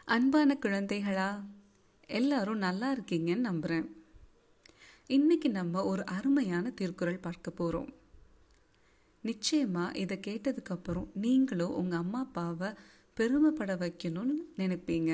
அன்பான குழந்தைகளா எல்லாரும் நல்லா இருக்கீங்கன்னு நம்புகிறேன் இன்னைக்கு நம்ம ஒரு அருமையான திருக்குறள் பார்க்க போகிறோம் நிச்சயமாக இதை கேட்டதுக்கப்புறம் நீங்களும் உங்கள் அம்மா அப்பாவை பெருமைப்பட வைக்கணும்னு நினைப்பீங்க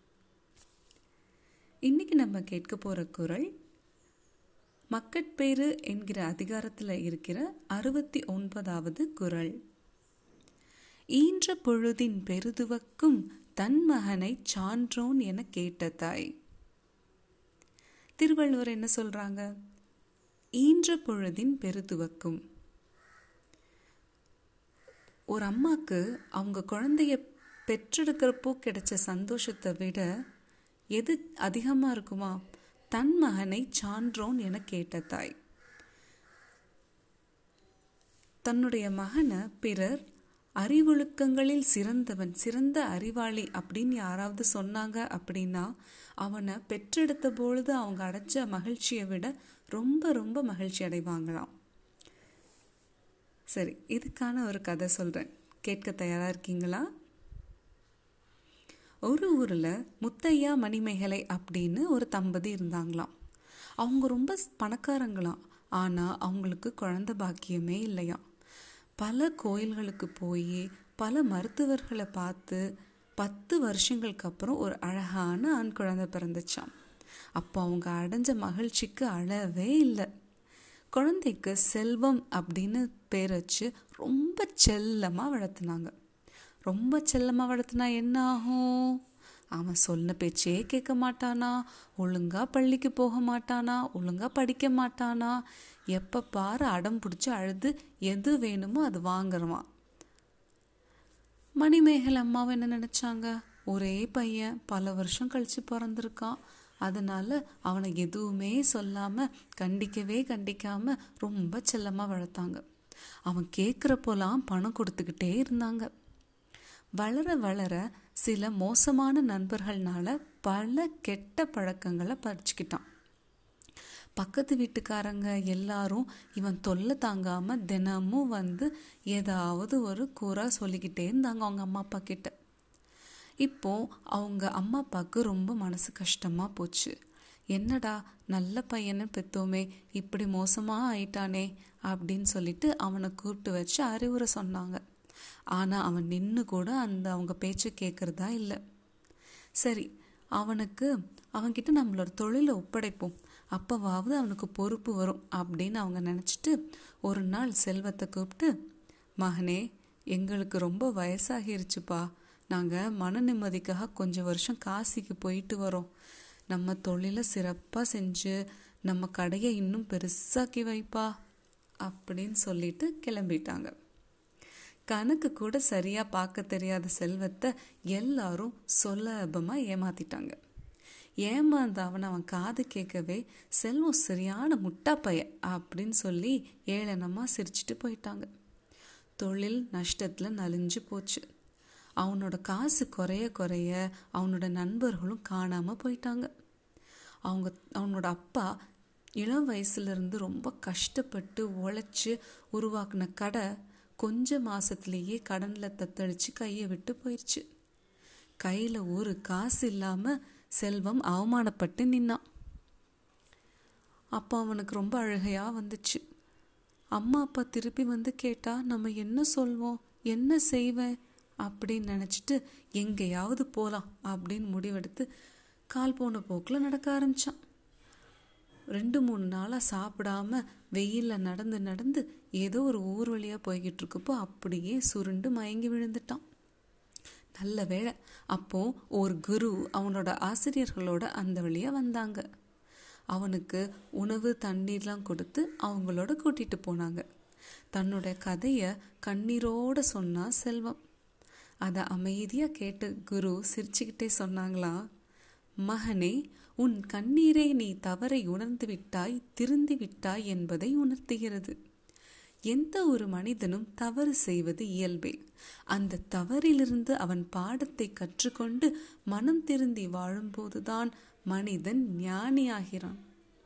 இன்னைக்கு நம்ம கேட்க போகிற குறள் மக்கட்பேறு என்கிற அதிகாரத்தில் இருக்கிற அறுபத்தி ஒன்பதாவது குறள் ஈன்ற பொழுதின் பெருதுவக்கும் தன் மகனை சான்றோன் என கேட்ட தாய் திருவள்ளுவர் என்ன சொல்றாங்க ஈன்ற பொழுதின் பெருதுவக்கும் ஒரு அம்மாக்கு அவங்க குழந்தைய பெற்றெடுக்கிறப்போ கிடைச்ச சந்தோஷத்தை விட எது அதிகமாக இருக்குமா தன் மகனை சான்றோன் என கேட்ட தாய் தன்னுடைய மகனை பிறர் அறிவொழுக்கங்களில் சிறந்தவன் சிறந்த அறிவாளி அப்படின்னு யாராவது சொன்னாங்க அப்படின்னா அவனை பெற்றெடுத்த பொழுது அவங்க அடைச்ச மகிழ்ச்சியை விட ரொம்ப ரொம்ப மகிழ்ச்சி அடைவாங்களாம் சரி இதுக்கான ஒரு கதை சொல்கிறேன் கேட்க தயாராக இருக்கீங்களா ஒரு ஊரில் முத்தையா மணிமேகலை அப்படின்னு ஒரு தம்பதி இருந்தாங்களாம் அவங்க ரொம்ப பணக்காரங்களாம் ஆனால் அவங்களுக்கு குழந்த பாக்கியமே இல்லையாம் பல கோயில்களுக்கு போய் பல மருத்துவர்களை பார்த்து பத்து வருஷங்களுக்கு அப்புறம் ஒரு அழகான ஆண் குழந்தை பிறந்துச்சாம் அப்போ அவங்க அடைஞ்ச மகிழ்ச்சிக்கு அளவே இல்லை குழந்தைக்கு செல்வம் அப்படின்னு பேர் வச்சு ரொம்ப செல்லமாக வளர்த்துனாங்க ரொம்ப செல்லமாக வளர்த்துனா என்ன ஆகும் அவன் சொன்ன பேச்சே கேட்க மாட்டானா ஒழுங்கா பள்ளிக்கு போக மாட்டானா ஒழுங்கா படிக்க மாட்டானா எப்போ பாரு அடம் பிடிச்சி அழுது எது வேணுமோ அது வாங்குறவான் மணிமேகல் அம்மாவை என்ன நினச்சாங்க ஒரே பையன் பல வருஷம் கழித்து பிறந்திருக்கான் அதனால அவனை எதுவுமே சொல்லாமல் கண்டிக்கவே கண்டிக்காமல் ரொம்ப செல்லமாக வளர்த்தாங்க அவன் கேட்குறப்போலாம் பணம் கொடுத்துக்கிட்டே இருந்தாங்க வளர வளர சில மோசமான நண்பர்கள்னால பல கெட்ட பழக்கங்களை பறிச்சுக்கிட்டான் பக்கத்து வீட்டுக்காரங்க எல்லாரும் இவன் தொல்லை தாங்காம தினமும் வந்து ஏதாவது ஒரு கூறா சொல்லிக்கிட்டே இருந்தாங்க அவங்க அம்மா அப்பா கிட்ட இப்போ அவங்க அம்மா அப்பாவுக்கு ரொம்ப மனசு கஷ்டமா போச்சு என்னடா நல்ல பையனை பெத்தோமே இப்படி மோசமா ஆயிட்டானே அப்படின்னு சொல்லிட்டு அவனை கூப்பிட்டு வச்சு அறிவுரை சொன்னாங்க ஆனால் அவன் நின்று கூட அந்த அவங்க பேச்சு கேட்குறதா இல்லை சரி அவனுக்கு அவன்கிட்ட நம்மளோட தொழிலை ஒப்படைப்போம் அப்போவாவது அவனுக்கு பொறுப்பு வரும் அப்படின்னு அவங்க நினச்சிட்டு ஒரு நாள் செல்வத்தை கூப்பிட்டு மகனே எங்களுக்கு ரொம்ப வயசாகிருச்சுப்பா நாங்கள் மன நிம்மதிக்காக கொஞ்சம் வருஷம் காசிக்கு போயிட்டு வரோம் நம்ம தொழிலை சிறப்பாக செஞ்சு நம்ம கடையை இன்னும் பெருசாக்கி வைப்பா அப்படின்னு சொல்லிட்டு கிளம்பிட்டாங்க கணக்கு கூட சரியா பார்க்க தெரியாத செல்வத்தை எல்லாரும் சுலபமா ஏமாத்திட்டாங்க ஏமாந்த அவன் அவன் காது கேட்கவே செல்வம் சரியான முட்டா பைய அப்படின்னு சொல்லி ஏளனமா சிரிச்சிட்டு போயிட்டாங்க தொழில் நஷ்டத்துல நலிஞ்சு போச்சு அவனோட காசு குறைய குறைய அவனோட நண்பர்களும் காணாம போயிட்டாங்க அவங்க அவனோட அப்பா இளம் வயசுல இருந்து ரொம்ப கஷ்டப்பட்டு உழைச்சு உருவாக்குன கடை கொஞ்ச மாசத்திலேயே கடன்ல தத்தளிச்சு கையை விட்டு போயிடுச்சு கையில ஒரு காசு இல்லாம செல்வம் அவமானப்பட்டு நின்னான் அப்போ அவனுக்கு ரொம்ப அழுகையா வந்துச்சு அம்மா அப்பா திருப்பி வந்து கேட்டா நம்ம என்ன சொல்வோம் என்ன செய்வேன் அப்படின்னு நினச்சிட்டு எங்கேயாவது போகலாம் அப்படின்னு முடிவெடுத்து கால் போன போக்கில் நடக்க ஆரம்பிச்சான் ரெண்டு மூணு நாளாக சாப்பிடாம வெயிலில் நடந்து நடந்து ஏதோ ஒரு ஊர் வழியாக போய்கிட்டு இருக்கப்போ அப்படியே சுருண்டு மயங்கி விழுந்துட்டான் நல்ல வேளை அப்போ ஒரு குரு அவனோட ஆசிரியர்களோட அந்த வழியாக வந்தாங்க அவனுக்கு உணவு தண்ணீர்லாம் கொடுத்து அவங்களோட கூட்டிட்டு போனாங்க தன்னோட கதையை கண்ணீரோட சொன்னா செல்வம் அதை அமைதியாக கேட்டு குரு சிரிச்சுக்கிட்டே சொன்னாங்களா மகனே உன் கண்ணீரை நீ தவறை உணர்ந்து விட்டாய் திருந்தி விட்டாய் என்பதை உணர்த்துகிறது எந்த ஒரு மனிதனும் தவறு செய்வது இயல்பே அந்த தவறிலிருந்து அவன் பாடத்தை கற்றுக்கொண்டு மனம் திருந்தி வாழும்போதுதான் மனிதன் ஞானியாகிறான்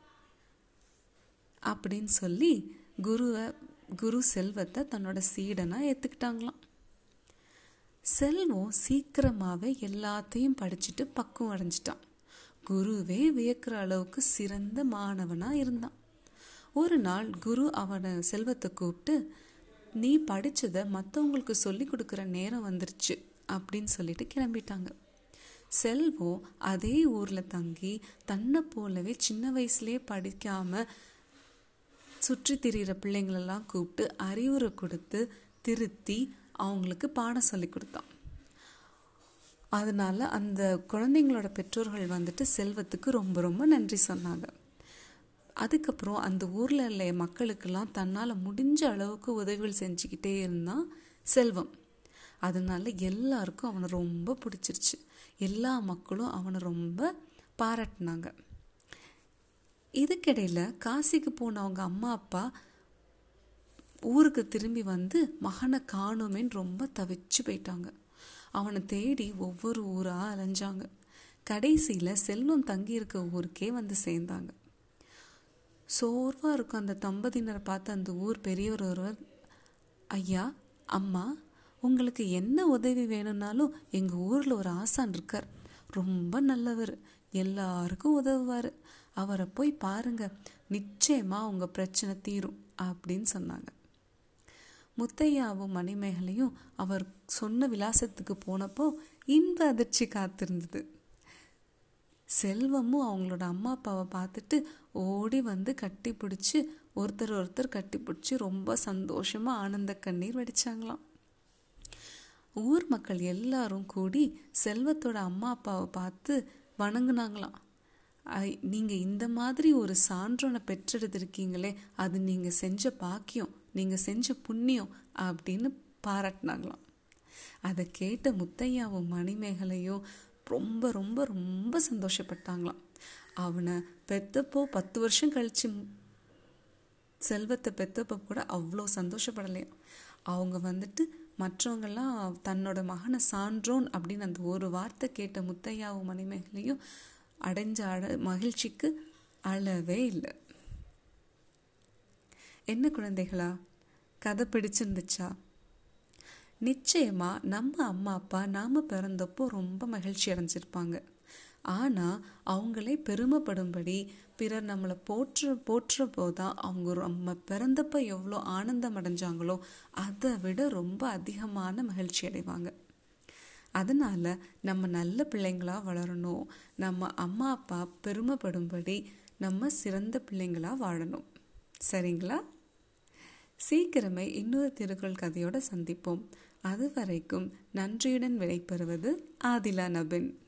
அப்படின்னு சொல்லி குருவை குரு செல்வத்தை தன்னோட சீடனா ஏத்துக்கிட்டாங்களாம் செல்வம் சீக்கிரமாகவே எல்லாத்தையும் படிச்சுட்டு பக்குவம் அடைஞ்சிட்டான் குருவே வியக்கிற அளவுக்கு சிறந்த மாணவனாக இருந்தான் ஒரு நாள் குரு அவனை செல்வத்தை கூப்பிட்டு நீ படித்ததை மற்றவங்களுக்கு சொல்லி கொடுக்குற நேரம் வந்துருச்சு அப்படின்னு சொல்லிட்டு கிளம்பிட்டாங்க செல்வம் அதே ஊரில் தங்கி தன்னை போலவே சின்ன வயசுலேயே படிக்காமல் சுற்றி திரிகிற பிள்ளைங்களெல்லாம் கூப்பிட்டு அறிவுரை கொடுத்து திருத்தி அவங்களுக்கு பாடம் சொல்லி கொடுத்தான் அதனால் அந்த குழந்தைங்களோட பெற்றோர்கள் வந்துட்டு செல்வத்துக்கு ரொம்ப ரொம்ப நன்றி சொன்னாங்க அதுக்கப்புறம் அந்த ஊரில் உள்ள மக்களுக்கெல்லாம் தன்னால் முடிஞ்ச அளவுக்கு உதவிகள் செஞ்சுக்கிட்டே இருந்தான் செல்வம் அதனால எல்லாருக்கும் அவனை ரொம்ப பிடிச்சிருச்சு எல்லா மக்களும் அவனை ரொம்ப பாராட்டினாங்க இதுக்கிடையில் காசிக்கு போன அவங்க அம்மா அப்பா ஊருக்கு திரும்பி வந்து மகனை காணுமேன்னு ரொம்ப தவிச்சு போயிட்டாங்க அவனை தேடி ஒவ்வொரு ஊராக அலைஞ்சாங்க கடைசியில் செல்வம் தங்கியிருக்க ஊருக்கே வந்து சேர்ந்தாங்க சோர்வாக இருக்கும் அந்த தம்பதியினரை பார்த்து அந்த ஊர் பெரியவர் ஒருவர் ஐயா அம்மா உங்களுக்கு என்ன உதவி வேணும்னாலும் எங்கள் ஊரில் ஒரு ஆசான் இருக்கார் ரொம்ப நல்லவர் எல்லாருக்கும் உதவுவார் அவரை போய் பாருங்க நிச்சயமாக உங்கள் பிரச்சனை தீரும் அப்படின்னு சொன்னாங்க முத்தையாவும் மணிமேகலையும் அவர் சொன்ன விலாசத்துக்கு போனப்போ இன்ப அதிர்ச்சி காத்திருந்தது செல்வமும் அவங்களோட அம்மா அப்பாவை பார்த்துட்டு ஓடி வந்து கட்டி பிடிச்சி ஒருத்தர் ஒருத்தர் கட்டி பிடிச்சி ரொம்ப சந்தோஷமாக ஆனந்த கண்ணீர் வடிச்சாங்களாம் ஊர் மக்கள் எல்லாரும் கூடி செல்வத்தோட அம்மா அப்பாவை பார்த்து வணங்குனாங்களாம் நீங்கள் இந்த மாதிரி ஒரு சான்றோனை பெற்றெடுத்திருக்கீங்களே அது நீங்கள் செஞ்ச பாக்கியம் நீங்கள் செஞ்ச புண்ணியம் அப்படின்னு பாராட்டினாங்களாம் அதை கேட்ட முத்தையாவும் மணிமேகலையும் ரொம்ப ரொம்ப ரொம்ப சந்தோஷப்பட்டாங்களாம் அவனை பெத்தப்போ பத்து வருஷம் கழிச்சு செல்வத்தை பெத்தப்போ கூட அவ்வளோ சந்தோஷப்படலையாம் அவங்க வந்துட்டு மற்றவங்கெல்லாம் தன்னோட மகனை சான்றோன் அப்படின்னு அந்த ஒரு வார்த்தை கேட்ட முத்தையாவும் மணிமேகலையும் அடைஞ்ச அட மகிழ்ச்சிக்கு அளவே இல்லை என்ன குழந்தைகளா கதை பிடிச்சிருந்துச்சா நிச்சயமா நம்ம அம்மா அப்பா நாம பிறந்தப்போ ரொம்ப மகிழ்ச்சி அடைஞ்சிருப்பாங்க ஆனால் அவங்களே பெருமைப்படும்படி பிறர் நம்மளை போற்ற போற்ற போதான் அவங்க நம்ம பிறந்தப்ப எவ்வளோ ஆனந்தம் அடைஞ்சாங்களோ அதை விட ரொம்ப அதிகமான மகிழ்ச்சி அடைவாங்க அதனால் நம்ம நல்ல பிள்ளைங்களா வளரணும் நம்ம அம்மா அப்பா பெருமைப்படும்படி நம்ம சிறந்த பிள்ளைங்களா வாழணும் சரிங்களா சீக்கிரமே இன்னொரு திருக்குறள் கதையோட சந்திப்போம் அது வரைக்கும் நன்றியுடன் விடைபெறுவது ஆதிலா நபின்